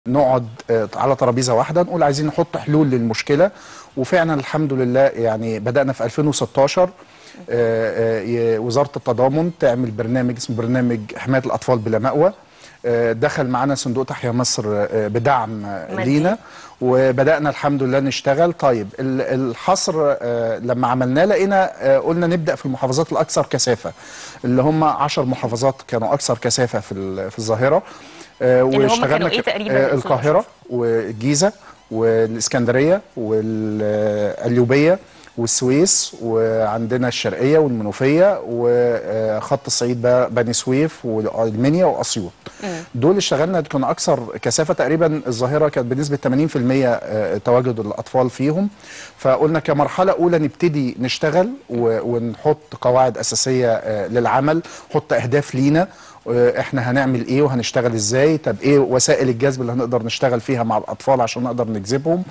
نقعد آه، على ترابيزه واحده نقول عايزين نحط حلول للمشكله وفعلا الحمد لله يعني بدانا في 2016 آه، آه، ي- وزاره التضامن تعمل برنامج اسمه برنامج حمايه الاطفال بلا مأوى آه، دخل معانا صندوق تحيا مصر آه، بدعم آه، مادي. لينا وبدانا الحمد لله نشتغل طيب ال- الحصر آه، لما عملناه لقينا آه، قلنا نبدا في المحافظات الاكثر كثافه اللي هم 10 محافظات كانوا اكثر كثافه في ال- في الظاهره آه، اللي هم واشتغلنا كانوا إيه ك- تقريباً آه، يا أستاذ القاهره أشرف؟ والجيزه والاسكندريه والقليوبيه والسويس وعندنا الشرقيه والمنوفيه وخط الصعيد بقى بني سويف والمنيا واسيوط دول اشتغلنا كانوا اكثر كثافه تقريبا الظاهره كانت بنسبه 80% آه، تواجد الاطفال فيهم فقلنا كمرحله اولى نبتدي نشتغل و- ونحط قواعد اساسيه آه، للعمل نحط اهداف لينا آه، احنا هنعمل ايه وهنشتغل ازاي طب ايه وسائل الجذب اللي هنقدر نشتغل فيها مع الاطفال عشان نقدر نجذبهم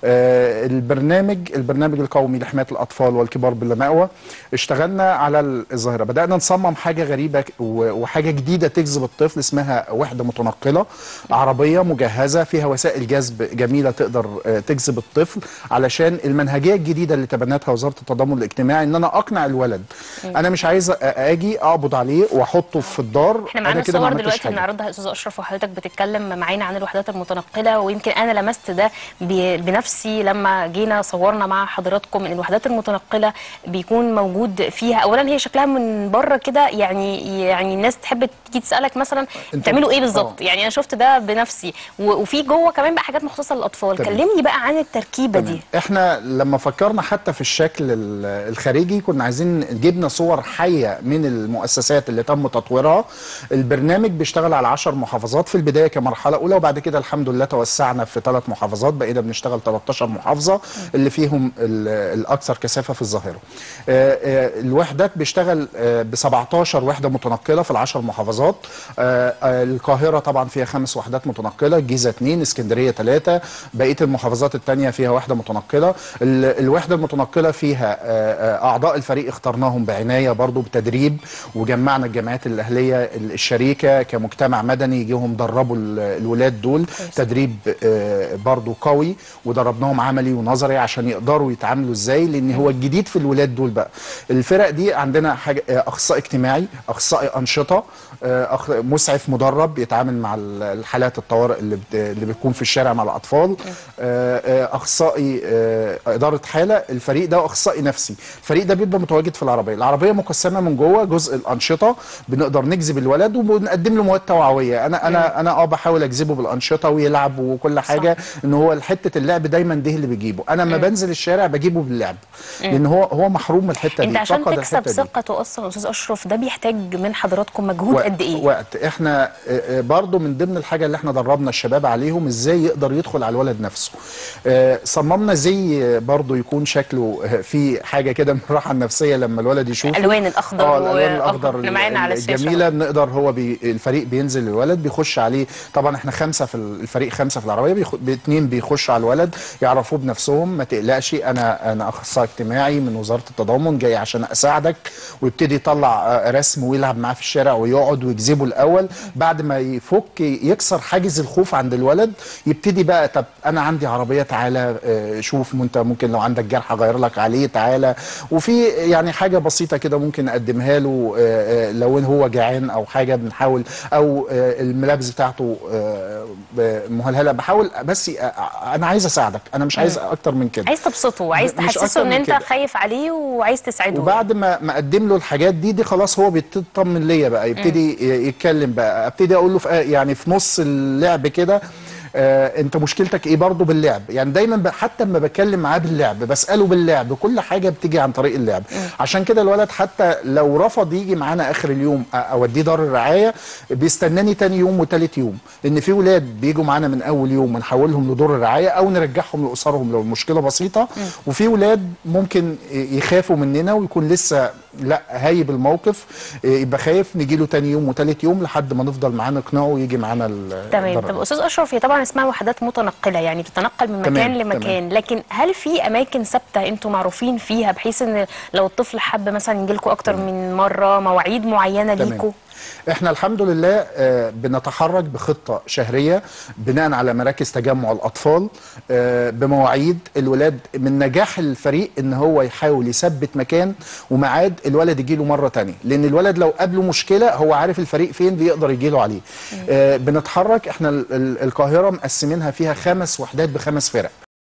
آه، البرنامج البرنامج القومي لحمايه الاطفال والكبار بلا مأوى اشتغلنا على الظاهره بدانا نصمم حاجه غريبه و- وحاجه جديده تجذب الطفل اسمها وحده متنقله عربيه مجهزه فيها وسائل جذب جميله تقدر آه، تجذب الطفل علشان المنهجيه الجديده اللي تبنتها وزاره التضامن الاجتماعي ان انا اقنع الولد انا مش عايز أ- اجي اقبض عليه واحطه في الدار احنا أنا معانا كده ما صور عملتش دلوقتي حاجة. بنعرضها يا استاذ اشرف وحضرتك بتتكلم معانا عن الوحدات المتنقله ويمكن انا لمست ده ب- بنفسي لما جينا صورنا مع حضراتكم ان الوحدات المتنقله بيكون موجود فيها اولا هي شكلها من بره كده يعني يعني الناس تحب تيجي تسالك مثلا أنت- بتعملوا ايه بالظبط آه. يعني انا شفت ده بنفسي و- وفي جوه كمان بقى حاجات مخصوصه للاطفال تمام. كلمني بقى عن التركيبه تمام. دي احنا لما فكرنا حتى في الشكل ال- الخارجي كنا عايزين جبنا صور حيه من المؤسسات اللي تم تطويرها البرنامج بيشتغل على 10 محافظات في البدايه كمرحله اولى وبعد كده الحمد لله توسعنا في ثلاث محافظات بقينا بنشتغل 13 محافظه اللي فيهم ال- الاكثر كثافه في الظاهره آه، آه، الوحدات بيشتغل ب 17 وحده متنقله في العشر محافظات آه، آه، القاهره طبعا فيها خمس وحدات متنقله الجيزه اثنين اسكندريه ثلاثه بقيه المحافظات الثانيه فيها وحده متنقله ال- الوحده المتنقله فيها آه، آه، اعضاء الفريق اخترناهم بعنايه برضو بتدريب وجمعنا الجامعات الاهليه ال- الشريكه كمجتمع مدني يجيهم دربوا ال- الولاد دول تدريب آه، برضو قوي ودربناهم عملي ونظري عشان يقدروا يتعاملوا ازاي لان هو الجديد في الولاد دول بقى الفرق دي عندنا حاجه آه، اخصائي اجتماعي اخصائي انشطه آه، أخ- مسعف مدرب يتعامل مع ال- الحالات الطوارئ اللي بت- اللي بتكون في الشارع مع الاطفال آه، آه، اخصائي آه، اداره حاله الفريق ده واخصائي نفسي الفريق ده بيبقى متواجد في العربيه العربيه مقسمه من جوه جزء الانشطه بنقدر نجذب الولد وبنقدم له مواد توعويه انا انا انا اه بحاول اجذبه بالانشطه ويلعب وكل حاجه ان هو حته اللعب دايما ده اللي بيجيبه انا لما بنزل الشارع بجيبه باللعب لان هو هو محروم من الحته انت دي عشان فقد تكسب الحتة دي. ثقته اصلا يا استاذ اشرف ده بيحتاج من حضراتكم مجهود وقت قد ايه وقت احنا آه، آه، برضو من ضمن الحاجه اللي احنا دربنا الشباب عليهم ازاي يقدر يدخل على الولد نفسه آه، صممنا زي آه، برضو يكون شكله آه، في حاجه كده من الراحه النفسيه لما الولد يشوفه الألوان الأخضر اه و- الالوان آه، الاخضر احنا معانا على الشاشة. الجميله بنقدر هو بي الفريق بينزل الولد بيخش عليه طبعا احنا خمسه في ال- الفريق خمسه في العربيه بيخ... اتنين بيخشوا على الولد يعرفوه بنفسهم ما تقلقش انا انا اخصائي اجتماعي من وزاره التضامن جاي عشان اساعدك ويبتدي يطلع آه، رسم ويلعب معاه في الشارع ويقعد ويجذبه الاول بعد ما يفك يكسر حاجز الخوف عند الولد يبتدي بقى طب انا عندي عربيه تعالى آه، شوف انت ممكن لو عندك جرح اغير لك عليه تعالى وفي يعني حاجه بسيطه كده ممكن اقدمها له آه، آه، لو هو جعان او حاجه بنحاول او آه، الملابس بتاعته آه، ب- مهلهله بحاول بس آه، انا عايز اساعدك انا مش عايز اكتر من كده عايز تبسطه عايز مش تحسسه أكتر ان من انت كده. خايف عليه وعايز تسعده وبعد ما ما اقدم له الحاجات دي دي خلاص هو بيطمن ليا بقى يبتدي ي- يتكلم بقى ابتدي اقول له في يعني في نص اللعب كده آه انت مشكلتك ايه برضه باللعب يعني دايما ب- حتى لما بتكلم معاه باللعب بساله باللعب كل حاجه بتيجي عن طريق اللعب عشان كده الولد حتى لو رفض يجي معانا اخر اليوم أ- اوديه دار الرعايه بيستناني تاني يوم وتالت يوم لان في ولاد بيجوا معانا من اول يوم ونحولهم لدور الرعايه او نرجعهم لاسرهم لو المشكله بسيطه وفي ولاد ممكن ي- يخافوا مننا ويكون لسه لا هايب الموقف يبقى خايف نجي له تاني يوم وتالت يوم لحد ما نفضل معاه نقنعه ويجي معانا ال- تمام الدار طب استاذ اشرف هي طبعا اسمها وحدات متنقله يعني بتتنقل من تمام، مكان لمكان لكن هل في اماكن ثابته انتم معروفين فيها بحيث ان لو الطفل حب مثلا يجي لكم اكتر من مره مواعيد معينه تمام. ليكم احنا الحمد لله آه، بنتحرك بخطه شهريه بناء على مراكز تجمع الاطفال آه، بمواعيد الولاد من نجاح الفريق ان هو يحاول يثبت مكان وميعاد الولد يجي له مره تانية لان الولد لو قابله مشكله هو عارف الفريق فين بيقدر يجي له عليه آه، بنتحرك احنا ال- ال- القاهره مقسمينها فيها خمس وحدات بخمس فرق